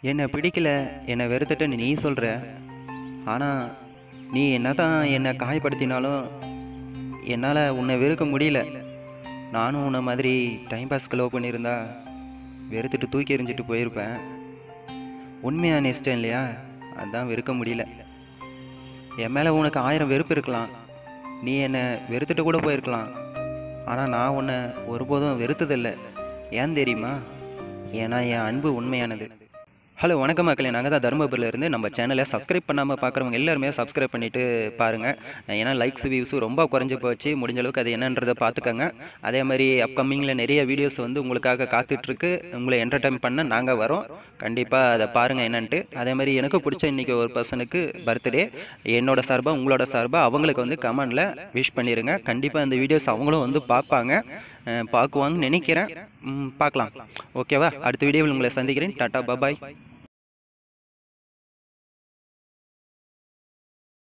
என்னை பிடிக்கல என்னை வெறுத்துட்டேன்னு நீ சொல்கிற ஆனால் நீ என்ன தான் என்னை காயப்படுத்தினாலும் என்னால் உன்னை வெறுக்க முடியல நானும் உன்னை மாதிரி டைம் பாஸ்க்கு லவ் பண்ணியிருந்தா வெறுத்துட்டு தூக்கி எறிஞ்சிட்டு போயிருப்பேன் உண்மையான இஷ்டம் இல்லையா அதான் வெறுக்க முடியல என் மேலே உனக்கு ஆயிரம் வெறுப்பு இருக்கலாம் நீ என்னை வெறுத்துட்டு கூட போயிருக்கலாம் ஆனால் நான் உன்னை ஒருபோதும் வெறுத்ததில்லை ஏன் தெரியுமா ஏன்னா என் அன்பு உண்மையானது ஹலோ வணக்கம் மக்களே நாங்கள் தான் தருமபுரியில் இருந்து நம்ம சேனலை சப்ஸ்கிரைப் பண்ணாமல் பார்க்குறவங்க எல்லாருமே சப்ஸ்கிரைப் பண்ணிவிட்டு பாருங்கள் ஏன்னா லைக்ஸ் வியூஸும் ரொம்ப குறைஞ்சி போச்சு முடிஞ்ச அளவுக்கு அது என்னன்றதை பார்த்துக்கோங்க அதே மாதிரி அப்கமிங்கில் நிறைய வீடியோஸ் வந்து உங்களுக்காக காத்துட்ருக்கு உங்களை என்டர்டைன் பண்ண நாங்கள் வரோம் கண்டிப்பாக அதை பாருங்கள் என்னன்ட்டு அதே மாதிரி எனக்கு பிடிச்ச இன்றைக்கி ஒரு பர்சனுக்கு பர்த்டே என்னோட சார்பாக உங்களோட சார்பாக அவங்களுக்கு வந்து கமெண்டில் விஷ் பண்ணிடுங்க கண்டிப்பாக இந்த வீடியோஸ் அவங்களும் வந்து பார்ப்பாங்க அஹ் பார்க்குவாங்கன்னு நினைக்கிறேன் ம், பார்க்கலாம் ஓகேவா அடுத்த வீடியோவில் உங்களை சந்திக்கிறேன் டாட்டா பாபாய்